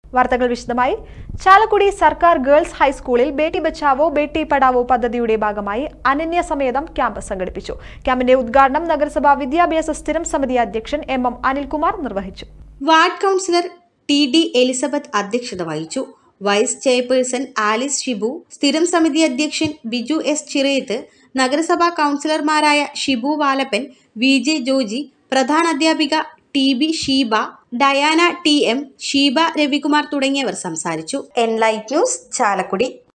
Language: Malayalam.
വാർത്തകൾ വിശദമായി ചാലക്കുടി സർക്കാർ ഗേൾസ് ഹൈസ്കൂളിൽ ബേട്ടി ബച്ചാവോ ബേട്ടി പഠാവോ പദ്ധതിയുടെ ഭാഗമായി അനന്യ സമേതം ക്യാമ്പ് സംഘടിപ്പിച്ചു ക്യാമ്പിന്റെ ഉദ്ഘാടനം നഗരസഭാ വിദ്യാഭ്യാസ സ്ഥിരം സമിതി അധ്യക്ഷൻ എം എം അനിൽകുമാർ നിർവഹിച്ചു ward councillor T D Elizabeth അധ്യക്ഷത വഹിച്ചു വൈസ് ചെയർപേഴ്സൺ ആലിസ് ഷിബു സ്ഥിരം സമിതി അധ്യക്ഷൻ ബിജു എസ് ചിറയത്ത് നഗരസഭാ കൗൺസിലർമാരായ ഷിബു വാലപ്പൻ വി ജെ ജോജി പ്രധാന അധ്യാപിക T B Sheeba Diana T M Sheeba Ravikumar തുടങ്ങിയവർ സംസാരിച്ചു എൻലൈറ്റ് ന്യൂസ് ചാലക്കുടി